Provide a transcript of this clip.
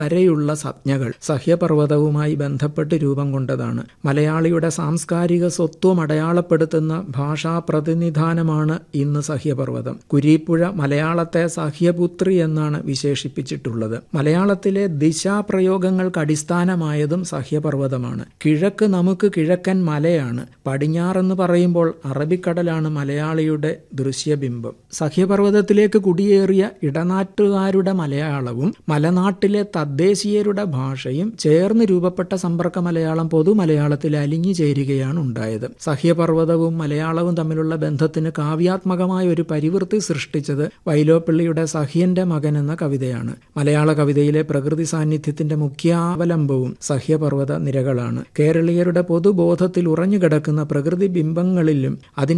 വരെയുള്ള സംജ്ഞകൾ സഹ്യപർവ്വതവുമായി ബന്ധപ്പെട്ട് രൂപം കൊണ്ടതാണ് മലയാളിയുടെ സാംസ്കാരിക സ്വത്വം അടയാളപ്പെടുത്തുന്ന ഭാഷാ പ്രതിനിധാനമാണ് ഇന്ന് സഹ്യപർവ്വതം കുരീപ്പുഴ മലയാളത്തെ സഹ്യപുത്രി എന്നാണ് വിശേഷിപ്പിച്ചിട്ടുള്ളത് മലയാളത്തിലെ ദിശാപ്രയോഗങ്ങൾക്ക് അടിസ്ഥാനമായതും സഹ്യപർവ്വതമാണ് കിഴക്ക് നമുക്ക് കിഴക്കൻ മലയാണ് പടിഞ്ഞാറെന്ന് പറയുമ്പോൾ അറബിക്കടലാണ് മലയാളിയുടെ ദൃശ്യബിംബം സഹ്യപർവ്വതത്തിലേക്ക് കുടിയേറിയ ഇടനാട്ടുകാരുടെ മലയാളവും മലനാട്ടിലെ തദ്ദേശീയരുടെ ഭാഷയും ചേർന്ന് രൂപപ്പെട്ട സമ്പർക്ക മലയാളം പൊതുമലയാളത്തിൽ അലിഞ്ഞു ചേരുകയാണ് ഉണ്ടായത് സഹ്യപർവ്വതവും മലയാളവും തമ്മിലുള്ള ബന്ധത്തിന് കാവ്യാത്മകമായ ഒരു പരിവൃത്തി സൃഷ്ടിച്ചത് വൈലോപ്പിള്ളിയുടെ സഹ്യന്റെ മകൻ എന്ന കവിതയാണ് മലയാള കവിതയിലെ പ്രകൃതി സാന്നിധ്യത്തിന്റെ മുഖ്യാവലംബവും സഹ്യപർവ്വത നിരകളാണ് കേരളീയരുടെ പൊതുബോധത്തിൽ ഉറഞ്ഞുകിടക്കുന്ന പ്രകൃതി ബിംബങ്ങളിലും അതിന്റെ